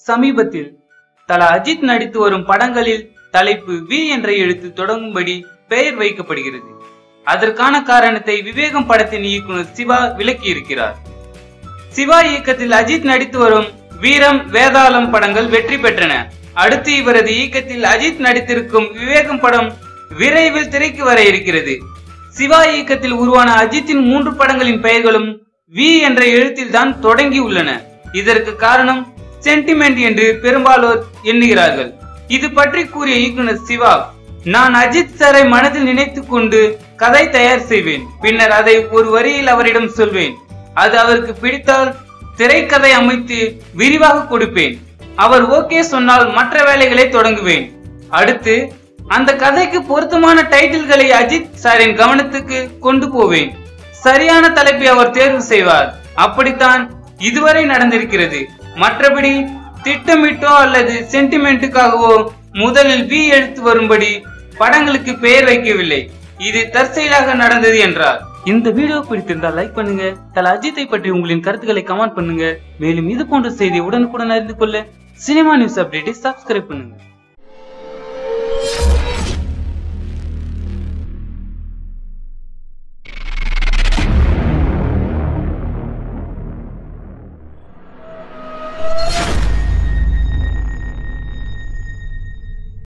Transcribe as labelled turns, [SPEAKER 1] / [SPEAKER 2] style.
[SPEAKER 1] சமீபத்தில் தல அஜித் நடித்து வரும் படங்களில் தலைப்பு வி என்ற எழுத்து தொடங்கும்படி பெயர் வைக்கப்படுகிறது அதற்கான காரணத்தை விவேகம் படத்தின் இயக்குனர் சிவா விளக்கியிருக்கிறார் சிவா இயக்கத்தில் அஜித் நடித்து வரும் வீரம் வேதாளம் படங்கள் வெற்றி பெற்றன அடுத்து இவரது இயக்கத்தில் அஜித் நடித்திருக்கும் விவேகம் படம் விரைவில் திரைக்கு வர இருக்கிறது சிவா இயக்கத்தில் உருவான அஜித்தின் மூன்று படங்களின் பெயர்களும் வி என்ற எழுத்தில் தான் தொடங்கி உள்ளன இதற்கு காரணம் சென்டிமெண்ட் என்று பெரும்பாலோர் எண்ணுகிறார்கள் இது பற்றி கூறிய இயக்குனர் சிவா நான் அஜித் சாரை மனதில் நினைத்துக் கொண்டு கதை தயார் செய்வேன் பின்னர் அதை ஒரு வரியில் அவரிடம் சொல்வேன் அது அவருக்கு பிடித்தால் திரைக்கதை அமைத்து விரிவாக கொடுப்பேன் அவர் ஓகே சொன்னால் மற்ற வேலைகளை தொடங்குவேன் அடுத்து அந்த கதைக்கு பொருத்தமான டைட்டில்களை அஜித் சாரின் கவனத்துக்கு கொண்டு போவேன் சரியான தலைப்பை அவர் தேர்வு செய்வார் அப்படித்தான் இதுவரை நடந்திருக்கிறது மற்றபடி திட்டமிட்டோ அல்லது சென்டிமெண்ட்டுக்காகவோ முதலில் வி எழுத்து வரும்படி படங்களுக்கு பெயர் வைக்கவில்லை இது தற்செயலாக நடந்தது என்றார் இந்த வீடியோ பிடித்திருந்தால் லைக் பண்ணுங்க தல அஜித்தை பற்றி உங்களின் கருத்துக்களை கமெண்ட் பண்ணுங்க மேலும் இது போன்ற செய்தியை உடனுக்குடன் அறிந்து கொள்ள சினிமா நியூஸ் அப்டேட்டை சப்ஸ்கிரைப் பண்ணுங்க